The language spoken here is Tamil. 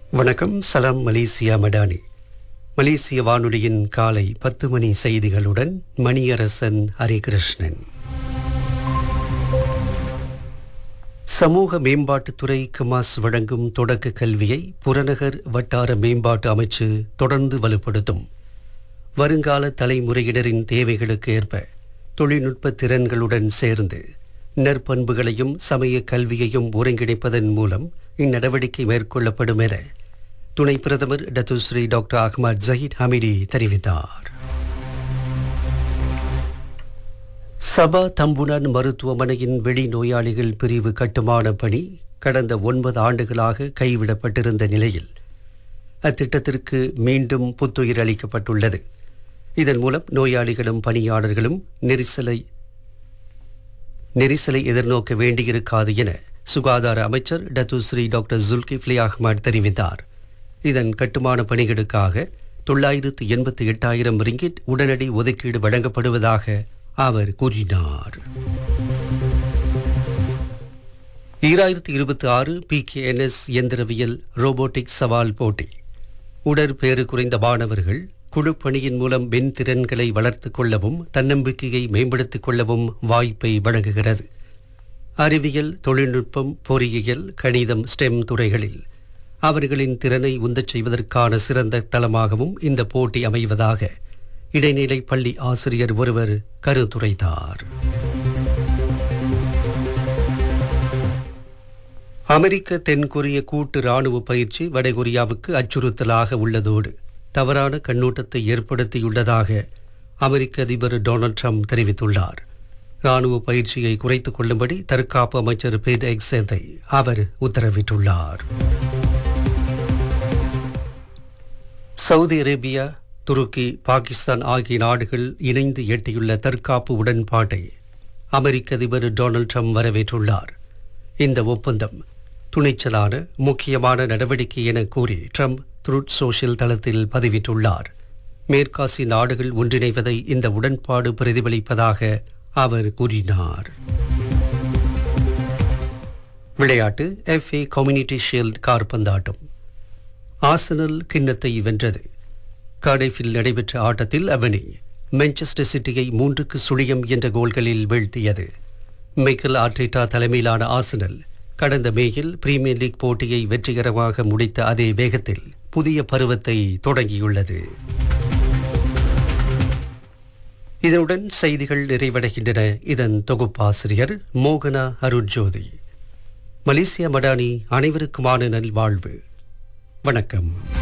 வணக்கம் சலாம் மலேசியா மடானி மலேசிய வானொலியின் காலை பத்து மணி செய்திகளுடன் மணியரசன் ஹரிகிருஷ்ணன் சமூக மேம்பாட்டுத்துறை கமாஸ் வழங்கும் தொடக்க கல்வியை புறநகர் வட்டார மேம்பாட்டு அமைச்சு தொடர்ந்து வலுப்படுத்தும் வருங்கால தலைமுறையினரின் தேவைகளுக்கு ஏற்ப தொழில்நுட்ப திறன்களுடன் சேர்ந்து நற்பண்புகளையும் சமய கல்வியையும் ஒருங்கிணைப்பதன் மூலம் இந்நடவடிக்கை மேற்கொள்ளப்படும் என துணை பிரதமர் Datuk Seri doctor Ahmad Zahid Hamidi தெரிவித்தார் சபா தம்புனான் மருத்துவமனையின் வெளிநோயாளிகள் பிரிவு கட்டுமான பணி கடந்த ஒன்பது ஆண்டுகளாக கைவிடப்பட்டிருந்த நிலையில் அத்திட்டத்திற்கு மீண்டும் புத்துயிர் அளிக்கப்பட்டுள்ளது இதன் மூலம் நோயாளிகளும் பணியாளர்களும் நெரிசலை நெரிசலை எதிர்நோக்க வேண்டியிருக்காது என சுகாதார அமைச்சர் டத்துஸ்ரீ டாக்டர் ஜுல்கிஃப்லி அஹ்மத் தெரிவித்தார் இதன் கட்டுமான பணிகளுக்காக தொள்ளாயிரத்து எண்பத்தி எட்டாயிரம் ரிங்கிட் உடனடி ஒதுக்கீடு வழங்கப்படுவதாக அவர் கூறினார் ஈராயிரத்தி இருபத்தி ஆறு பிகேஎன்எஸ் இயந்திரவியல் ரோபோட்டிக் சவால் போட்டி உடற்பேறு குறைந்த மாணவர்கள் குழுப்பணியின் மூலம் மென் திறன்களை வளர்த்துக் கொள்ளவும் தன்னம்பிக்கையை மேம்படுத்திக் கொள்ளவும் வாய்ப்பை வழங்குகிறது அறிவியல் தொழில்நுட்பம் பொறியியல் கணிதம் ஸ்டெம் துறைகளில் அவர்களின் திறனை உந்தச் செய்வதற்கான சிறந்த தளமாகவும் இந்த போட்டி அமைவதாக இடைநிலை பள்ளி ஆசிரியர் ஒருவர் கருத்துரைத்தார் அமெரிக்க தென்கொரிய கூட்டு ராணுவ பயிற்சி வடகொரியாவுக்கு அச்சுறுத்தலாக உள்ளதோடு தவறான கண்ணோட்டத்தை ஏற்படுத்தியுள்ளதாக அமெரிக்க அதிபர் டொனால்ட் ட்ரம்ப் தெரிவித்துள்ளார் ராணுவ பயிற்சியை குறைத்துக் கொள்ளும்படி தற்காப்பு அமைச்சர் பேட் எக்ஸேத்தை அவர் உத்தரவிட்டுள்ளார் சவுதி அரேபியா துருக்கி பாகிஸ்தான் ஆகிய நாடுகள் இணைந்து எட்டியுள்ள தற்காப்பு உடன்பாட்டை அமெரிக்க அதிபர் டொனால்ட் ட்ரம்ப் வரவேற்றுள்ளார் இந்த ஒப்பந்தம் துணிச்சலான முக்கியமான நடவடிக்கை என கூறி ட்ரம்ப் த்ரூட் சோஷியல் தளத்தில் பதிவிட்டுள்ளார் மேற்காசிய நாடுகள் ஒன்றிணைவதை இந்த உடன்பாடு பிரதிபலிப்பதாக அவர் கூறினார் விளையாட்டு எஃப்ஏ கம்யூனிட்டி ஷீல்ட் கார்பந்தாட்டம் ஆசனல் கிண்ணத்தை வென்றது கார்டிஃபில் நடைபெற்ற ஆட்டத்தில் அவனி மான்செஸ்டர் சிட்டியை மூன்றுக்கு சுழியம் என்ற கோல்களில் வீழ்த்தியது மைக்கேல் ஆர்டேட்டா தலைமையிலான ஆசனல் கடந்த மேயில் பிரீமியர் லீக் போட்டியை வெற்றிகரமாக முடித்த அதே வேகத்தில் புதிய பருவத்தை தொடங்கியுள்ளது இதனுடன் செய்திகள் நிறைவடைகின்றன இதன் தொகுப்பாசிரியர் மோகனா அருட்ஜோதி மலேசியா மடானி அனைவருக்குமான நல்வாழ்வு வணக்கம்